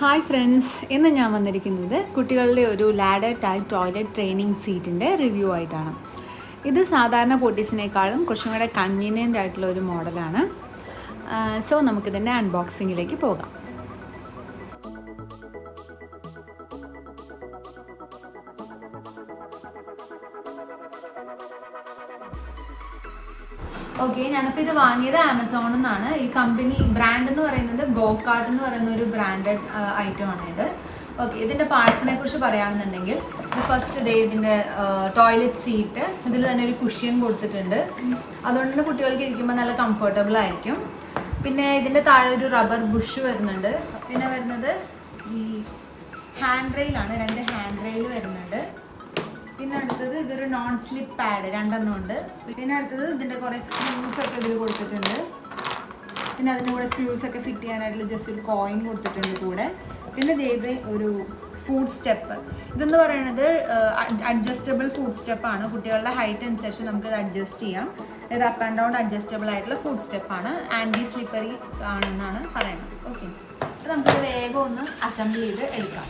hi friends ഇന്ന് ഞാൻ വന്നിരിക്കുന്നത് കുട്ടികളുടെ ഒരു ലാഡർ ടൈപ്പ് ടോയ്ലറ്റ് ട്രെയിനിങ് സീറ്റിൻ്റെ റിവ്യൂ ആയിട്ടാണ് ഇത് സാധാരണ പൊട്ടീസിനേക്കാളും കുറച്ചും കൂടെ കൺവീനിയൻ്റ് ആയിട്ടുള്ള ഒരു മോഡലാണ് സോ നമുക്കിതിൻ്റെ അൺബോക്സിങ്ങിലേക്ക് പോകാം ഓക്കെ ഞാനിപ്പോൾ ഇത് വാങ്ങിയത് ആമസോണിൽ നിന്നാണ് ഈ കമ്പനി ബ്രാൻഡ് എന്ന് പറയുന്നത് ഗോ കാർട്ട് എന്ന് പറയുന്ന ഒരു ബ്രാൻഡഡ് ഐറ്റം ആണ് ഇത് ഓക്കെ ഇതിൻ്റെ പാർട്സിനെ കുറിച്ച് പറയുകയാണെന്നുണ്ടെങ്കിൽ ഇത് ഫസ്റ്റ് ഇതേ ഇതിൻ്റെ ടോയ്ലറ്റ് സീറ്റ് ഇതിൽ തന്നെ ഒരു കുഷ്യൻ കൊടുത്തിട്ടുണ്ട് അതുകൊണ്ട് തന്നെ കുട്ടികൾക്ക് ഇരിക്കുമ്പോൾ നല്ല കംഫർട്ടബിൾ ആയിരിക്കും പിന്നെ ഇതിൻ്റെ താഴെ ഒരു റബ്ബർ ബുഷ് വരുന്നുണ്ട് പിന്നെ വരുന്നത് ഈ ഹാൻഡ് റെയിലാണ് രണ്ട് ഹാൻഡ് റെയിൽ വരുന്നുണ്ട് പിന്നെ അടുത്തത് ഇതൊരു നോൺ സ്ലിപ്പ് പാഡ് രണ്ടെണ്ണം ഉണ്ട് പിന്നെ അടുത്തത് ഇതിൻ്റെ കുറേ സ്ക്രൂസ് ഒക്കെ ഇതിൽ കൊടുത്തിട്ടുണ്ട് പിന്നെ അതിൻ്റെ കൂടെ സ്ക്രൂസ് ഒക്കെ ഫിറ്റ് ചെയ്യാനായിട്ടുള്ള ജസ്റ്റ് ഒരു കോയിൻ കൊടുത്തിട്ടുണ്ട് കൂടെ പിന്നെ ഇത് ഒരു ഫുഡ് സ്റ്റെപ്പ് ഇതെന്ന് പറയുന്നത് അഡ്ജസ്റ്റബിൾ ഫുഡ് സ്റ്റെപ്പാണ് കുട്ടികളുടെ ഹൈറ്റ് അനുസരിച്ച് നമുക്കിത് അഡ്ജസ്റ്റ് ചെയ്യാം ഇത് അപ്പ് ആൻഡ് ഡൗൺ അഡ്ജസ്റ്റബിൾ ആയിട്ടുള്ള ഫുഡ് സ്റ്റെപ്പാണ് ആൻറ്റി സ്ലിപ്പറി ആണെന്നാണ് പറയുന്നത് ഓക്കെ അപ്പോൾ നമുക്കത് വേഗം ഒന്ന് അസംബിൾ ചെയ്ത് എടുക്കാം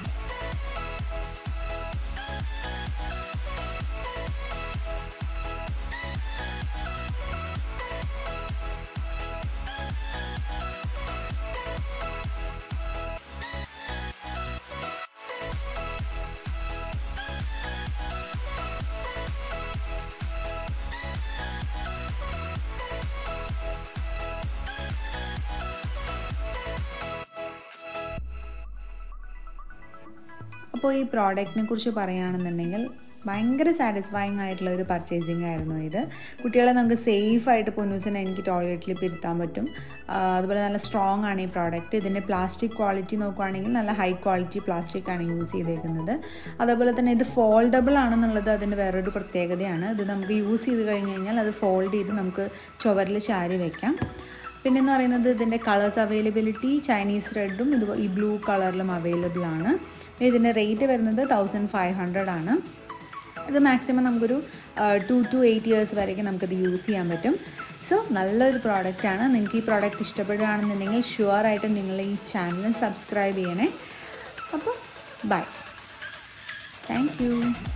അപ്പോൾ ഈ പ്രോഡക്റ്റിനെ കുറിച്ച് പറയുകയാണെന്നുണ്ടെങ്കിൽ ഭയങ്കര സാറ്റിസ്ഫൈങ് ആയിട്ടുള്ള ഒരു പർച്ചേസിങ് ആയിരുന്നു ഇത് കുട്ടികളെ നമുക്ക് സേഫ് ആയിട്ട് പൊന്നൂസിനെ എനിക്ക് ടോയ്ലറ്റിൽ ഇപ്പോൾ ഇരുത്താൻ പറ്റും അതുപോലെ നല്ല സ്ട്രോങ് ആണ് ഈ പ്രോഡക്റ്റ് ഇതിൻ്റെ പ്ലാസ്റ്റിക് ക്വാളിറ്റി നോക്കുവാണെങ്കിൽ നല്ല ഹൈ ക്വാളിറ്റി പ്ലാസ്റ്റിക് ആണ് യൂസ് ചെയ്തേക്കുന്നത് അതേപോലെ തന്നെ ഇത് ഫോൾഡബിൾ ആണെന്നുള്ളത് അതിൻ്റെ വേറൊരു പ്രത്യേകതയാണ് ഇത് നമുക്ക് യൂസ് ചെയ്ത് കഴിഞ്ഞ് കഴിഞ്ഞാൽ അത് ഫോൾഡ് ചെയ്ത് നമുക്ക് ചുവരിൽ ചാരി വയ്ക്കാം പിന്നെ എന്ന് പറയുന്നത് ഇതിൻ്റെ കളേഴ്സ് അവൈലബിലിറ്റി ചൈനീസ് റെഡും ഇത് ഈ ബ്ലൂ കളറിലും അവൈലബിൾ ആണ് ഇതിൻ്റെ റേറ്റ് വരുന്നത് തൗസൻഡ് ഫൈവ് ഹൺഡ്രഡ് ആണ് ഇത് മാക്സിമം നമുക്കൊരു ടു ടു എയ്റ്റ് ഇയേഴ്സ് വരെയൊക്കെ നമുക്കിത് യൂസ് ചെയ്യാൻ പറ്റും സോ നല്ലൊരു പ്രോഡക്റ്റാണ് നിങ്ങൾക്ക് ഈ പ്രോഡക്റ്റ് ഇഷ്ടപ്പെടുകയാണെന്നുണ്ടെങ്കിൽ ഷുവറായിട്ടും നിങ്ങൾ ഈ ചാനൽ സബ്സ്ക്രൈബ് ചെയ്യണേ അപ്പോൾ bye thank you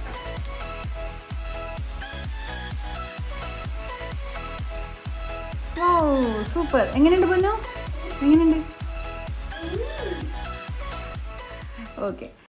oh super എങ്ങനെയുണ്ട് പൊന്നു എങ്ങനെയുണ്ട് ഓക്കെ